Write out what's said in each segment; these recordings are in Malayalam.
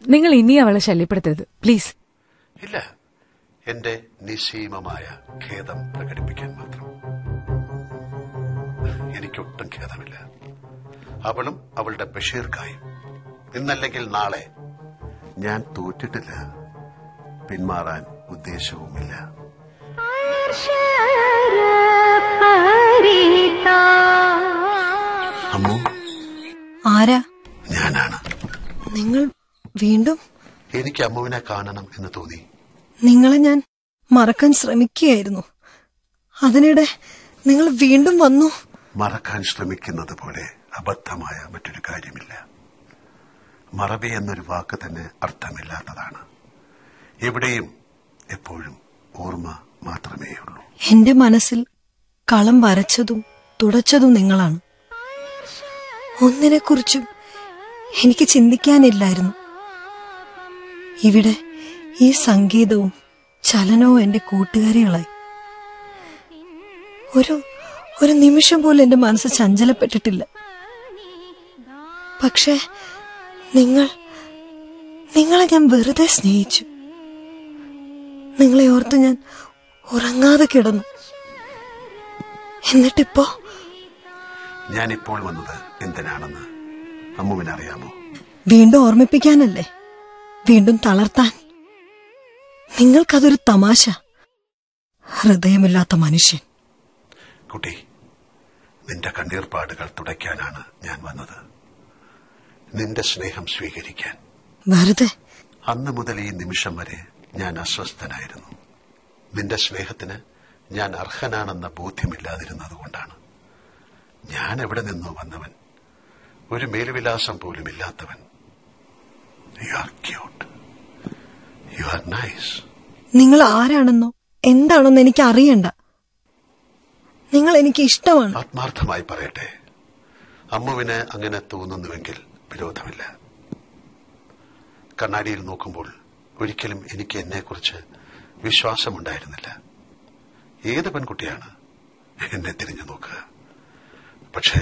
നിങ്ങൾ ഇനി അവളെ ശല്യപ്പെടുത്തരുത് പ്ലീസ് ഇല്ല എന്റെ നിസ്സീമമായ ഖേദം പ്രകടിപ്പിക്കാൻ മാത്രം എനിക്കൊട്ടും ഖേദമില്ല അവളും അവളുടെ ബഷീർക്കായും ഇന്നല്ലെങ്കിൽ നാളെ ഞാൻ തോറ്റിട്ടില്ല പിന്മാറാൻ ഉദ്ദേശവുമില്ല അമ്മു ആരാ ഞാനാണ് നിങ്ങൾ വീണ്ടും എനിക്ക് അമ്മുവിനെ കാണണം എന്ന് തോന്നി നിങ്ങളെ ഞാൻ മറക്കാൻ ശ്രമിക്കുകയായിരുന്നു അതിനിടെ നിങ്ങൾ വീണ്ടും വന്നു മറക്കാൻ ശ്രമിക്കുന്നത് പോലെ അബദ്ധമായ മറ്റൊരു കാര്യമില്ല മറവി എന്നൊരു വാക്ക് തന്നെ അർത്ഥമില്ലാത്തതാണ് എവിടെയും എപ്പോഴും ഓർമ്മ മാത്രമേയുള്ളൂ എന്റെ മനസ്സിൽ കളം വരച്ചതും തുടച്ചതും നിങ്ങളാണ് ഒന്നിനെക്കുറിച്ചും എനിക്ക് ചിന്തിക്കാനില്ലായിരുന്നു ഇവിടെ ഈ സംഗീതവും ചലനവും എന്റെ കൂട്ടുകാരികളായി ഒരു ഒരു നിമിഷം പോലും എന്റെ മനസ്സ് ചഞ്ചലപ്പെട്ടിട്ടില്ല പക്ഷേ നിങ്ങൾ നിങ്ങളെ ഞാൻ വെറുതെ സ്നേഹിച്ചു നിങ്ങളെ ഓർത്ത് ഞാൻ ഉറങ്ങാതെ കിടന്നു എന്നിട്ടിപ്പോ ഞാൻ ഇപ്പോൾ വന്നത് എന്തിനാണെന്ന് അമ്മുവിനറിയാമോ വീണ്ടും ഓർമ്മിപ്പിക്കാനല്ലേ വീണ്ടും തളർത്താൻ നിങ്ങൾക്കതൊരു തമാശ ഹൃദയമില്ലാത്ത മനുഷ്യൻ കുട്ടി നിന്റെ കണ്ണീർപ്പാടുകൾ തുടയ്ക്കാനാണ് ഞാൻ വന്നത് നിന്റെ സ്നേഹം സ്വീകരിക്കാൻ വെറുതെ അന്ന് മുതൽ ഈ നിമിഷം വരെ ഞാൻ അസ്വസ്ഥനായിരുന്നു നിന്റെ സ്നേഹത്തിന് ഞാൻ അർഹനാണെന്ന ബോധ്യമില്ലാതിരുന്നതുകൊണ്ടാണ് ഞാൻ എവിടെ നിന്നോ വന്നവൻ ഒരു മേലുവിലാസം പോലും ഇല്ലാത്തവൻ you are cute you are nice നിങ്ങൾ ആരാണെന്നോ എന്താണെന്നോ എനിക്ക് അറിയണ്ട നിങ്ങൾ എനിക്ക് ഇഷ്ടമാണ് ആത്മാർത്ഥമായി പറയട്ടെ അമ്മുവിന് അങ്ങനെ തോന്നുന്നുവെങ്കിൽ വിരോധമില്ല കണ്ണാടിയിൽ നോക്കുമ്പോൾ ഒരിക്കലും എനിക്ക് എന്നെക്കുറിച്ച് വിശ്വാസമുണ്ടായിരുന്നില്ല ഏത് പെൺകുട്ടിയാണ് എന്നെ തിരിഞ്ഞു നോക്കുക പക്ഷേ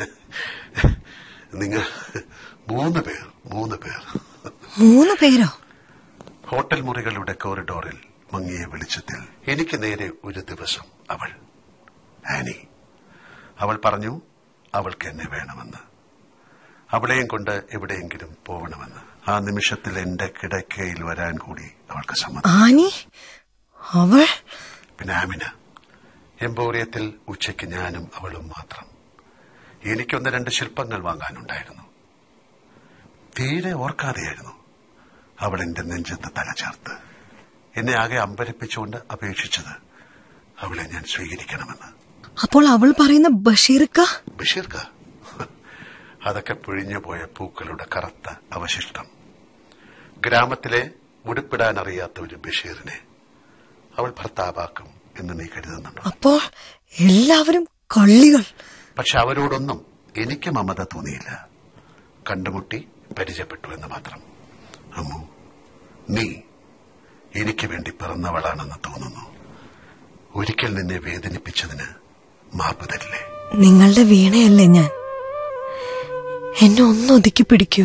നിങ്ങൾ മൂന്ന് പേർ മൂന്ന് പേർ മൂന്ന് പേരോ ഹോട്ടൽ മുറികളുടെ കോറിഡോറിൽ മങ്ങിയ വെളിച്ചത്തിൽ എനിക്ക് നേരെ ഒരു ദിവസം അവൾ ആനി അവൾ പറഞ്ഞു അവൾക്ക് എന്നെ വേണമെന്ന് അവളെയും കൊണ്ട് എവിടെയെങ്കിലും പോകണമെന്ന് ആ നിമിഷത്തിൽ എന്റെ കിടക്കയിൽ വരാൻ കൂടി അവൾക്ക് സമ്മതം ആനി അവൾ പിന്നെ ആമിന എംപോറിയത്തിൽ ഉച്ചയ്ക്ക് ഞാനും അവളും മാത്രം എനിക്കൊന്ന് രണ്ട് ശില്പങ്ങൾ വാങ്ങാനുണ്ടായിരുന്നു തീരെ ഓർക്കാതെയായിരുന്നു അവൾ എന്റെ നെഞ്ചത്ത് തല ചേർത്ത് എന്നെ ആകെ അമ്പരപ്പിച്ചുകൊണ്ട് അപേക്ഷിച്ചത് അവളെ ഞാൻ സ്വീകരിക്കണമെന്ന് അപ്പോൾ അവൾ പറയുന്ന ബഷീർക്ക ബഷീർക്ക അതൊക്കെ പിഴിഞ്ഞു പോയ പൂക്കളുടെ കറുത്ത അവശിഷ്ടം ഗ്രാമത്തിലെ ഉടുപ്പിടാൻ അറിയാത്ത ഒരു ബഷീറിനെ അവൾ ഭർത്താവാക്കും എന്ന് നീ കരുതുന്നുണ്ടോ അപ്പോൾ എല്ലാവരും കള്ളികൾ പക്ഷെ അവരോടൊന്നും എനിക്ക് മമത തോന്നിയില്ല കണ്ടുമുട്ടി പരിചയപ്പെട്ടു എന്ന് മാത്രം അമ്മു നീ എനിക്ക് വേണ്ടി പിറന്നവളാണെന്ന് തോന്നുന്നു ഒരിക്കൽ നിന്നെ വേദനിപ്പിച്ചതിന് മാപ്പ് തരില്ലേ നിങ്ങളുടെ വീണയല്ലേ ഞാൻ എന്നെ ഒന്ന് ഒതുക്കി പിടിക്കൂ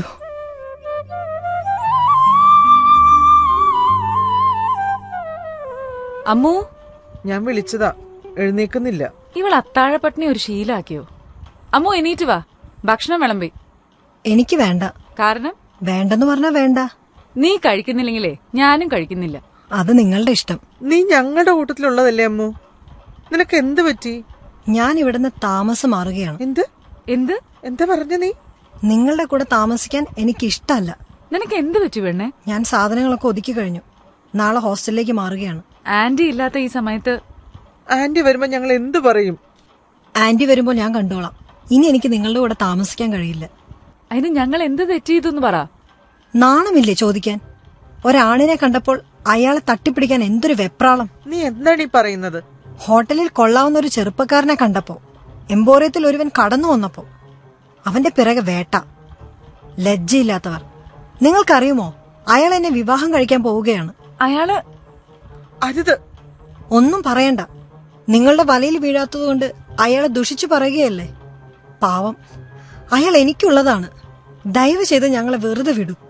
അമ്മു ഞാൻ വിളിച്ചതാ എഴുന്നേക്കുന്നില്ല ഇവൾ അത്താഴപ്പട്ടിണി ഒരു ശീലാക്കിയോ അമ്മു എണീറ്റ് വാ ഭക്ഷണം വിളമ്പി എനിക്ക് വേണ്ട കാരണം വേണ്ടെന്ന് പറഞ്ഞാ വേണ്ട നീ കഴിക്കുന്നില്ലെങ്കിലേ ഞാനും കഴിക്കുന്നില്ല അത് നിങ്ങളുടെ ഇഷ്ടം നീ ഞങ്ങളുടെ കൂട്ടത്തിലുള്ളതല്ലേ അമ്മു നിനക്ക് എന്ത് പറ്റി ഞാൻ ഇവിടുന്ന് താമസം മാറുകയാണ് എന്ത് എന്ത് എന്താ പറഞ്ഞ നീ നിങ്ങളുടെ കൂടെ താമസിക്കാൻ എനിക്ക് ഇഷ്ടമല്ല നിനക്ക് എന്ത് പറ്റി പെണ്ണെ ഞാൻ സാധനങ്ങളൊക്കെ ഒതുക്കി കഴിഞ്ഞു നാളെ ഹോസ്റ്റലിലേക്ക് മാറുകയാണ് ആന്റി ഇല്ലാത്ത ഈ സമയത്ത് ആന്റി വരുമ്പോ ഞങ്ങൾ എന്ത് പറയും ആന്റി വരുമ്പോൾ ഞാൻ കണ്ടോളാം ഇനി എനിക്ക് നിങ്ങളുടെ കൂടെ താമസിക്കാൻ കഴിയില്ല അതിന് ഞങ്ങൾ എന്ത് തെറ്റ് ചെയ്തു പറ നാണമില്ലേ ചോദിക്കാൻ ഒരാണിനെ കണ്ടപ്പോൾ അയാളെ തട്ടിപ്പിടിക്കാൻ എന്തൊരു വെപ്രാളം നീ എന്താണ് ഈ പറയുന്നത് ഹോട്ടലിൽ കൊള്ളാവുന്ന ഒരു ചെറുപ്പക്കാരനെ കണ്ടപ്പോ എംബോറിയത്തിൽ ഒരുവൻ കടന്നു വന്നപ്പോ അവന്റെ പിറകെ വേട്ട ലജ്ജയില്ലാത്തവർ നിങ്ങൾക്കറിയുമോ അയാൾ എന്നെ വിവാഹം കഴിക്കാൻ പോവുകയാണ് അയാള് അരുത് ഒന്നും പറയണ്ട നിങ്ങളുടെ വലയിൽ വീഴാത്തതുകൊണ്ട് അയാളെ ദുഷിച്ചു പറയുകയല്ലേ പാവം അയാൾ എനിക്കുള്ളതാണ് ദയവ് ചെയ്ത് ഞങ്ങളെ വെറുതെ വിടൂ